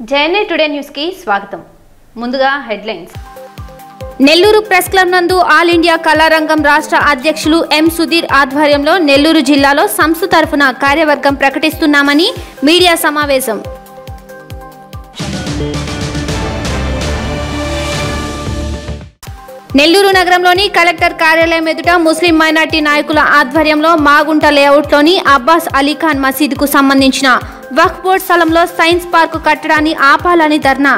JNI today న్యూస్కి స్వాగతం ముందుగా హెడ్లైన్స్ నెల్లూరు ప్రెస్ క్లబ్ నందు ఆల్ ఇండియా కళారంగం రాష్ట్ర అధ్యక్షులు ఎం సుధీర్ ఆధ్వర్యంలో నెల్లూరు జిల్లాలో సంస్థ తరఫున కార్యవర్గం ప్రకటిస్తున్నామని మీడియా సమావేశం నెల్లూరు నగరంలోని కలెక్టర్ కార్యాలయం ఎదుట ముస్లిం మైనార్టీ నాయకుల ఆధ్వర్యంలో మాగుంట లేఅవుట్లోని అబ్బాస్ అలీఖాన్ మసీదుకు సంబంధించిన వక్ఫ్ బోర్డ్ స్థలంలో సైన్స్ పార్కు కట్టడాన్ని ఆపాలని ధర్నా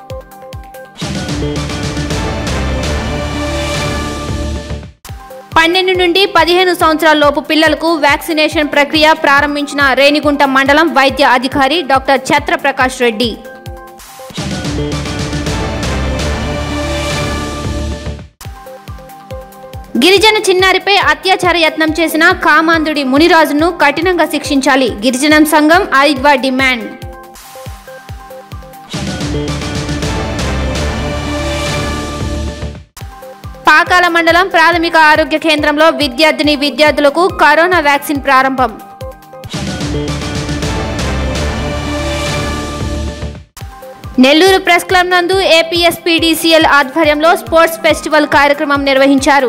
పన్నెండు నుండి పదిహేను సంవత్సరాల లోపు పిల్లలకు వ్యాక్సినేషన్ ప్రక్రియ ప్రారంభించిన రేణిగుంట మండలం వైద్య అధికారి డాక్టర్ ఛత్ర ప్రకాష్ రెడ్డి గిరిజన చిన్నారిపై అత్యాచార యత్నం చేసిన కామాంధుడి మునిరాజును కఠినంగా శిక్షించాలి గిరిజనం సంఘం ఐద్వా డిమాండ్ పాకాల మండలం ప్రాథమిక ఆరోగ్య కేంద్రంలో విద్యార్థిని విద్యార్థులకు కరోనా వ్యాక్సిన్ ప్రారంభం నెల్లూరు ప్రెస్ క్లబ్ నందు ఏపీఎస్పీడీసీఎల్ ఆధ్వర్యంలో స్పోర్ట్స్ ఫెస్టివల్ కార్యక్రమం నిర్వహించారు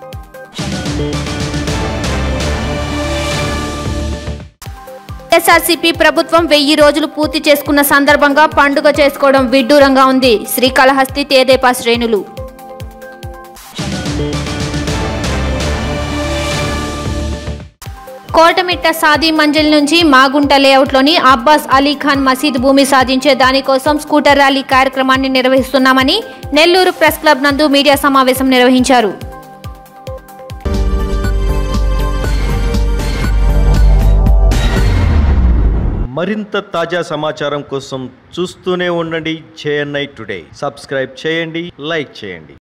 ఎస్ఆర్సీపీ ప్రభుత్వం వెయ్యి రోజులు పూర్తి చేసుకున్న సందర్భంగా పండుగ చేసుకోవడం విడ్డూరంగా ఉంది శ్రీకాళహస్తి తేదేపా శ్రేణులు కోటమిట్ట సాది మంజిల్ నుంచి మాగుంట లేఅవుట్లోని అబ్బాస్ అలీ ఖాన్ మసీద్ భూమి సాధించే దానికోసం స్కూటర్ ర్యాలీ కార్యక్రమాన్ని నిర్వహిస్తున్నామని నెల్లూరు ప్రెస్ క్లబ్ నందు మీడియా సమావేశం నిర్వహించారు మరింత తాజా సమాచారం కోసం చూస్తూనే ఉండండి జేఎన్ఐ టుడే సబ్స్క్రైబ్ చేయండి లైక్ చేయండి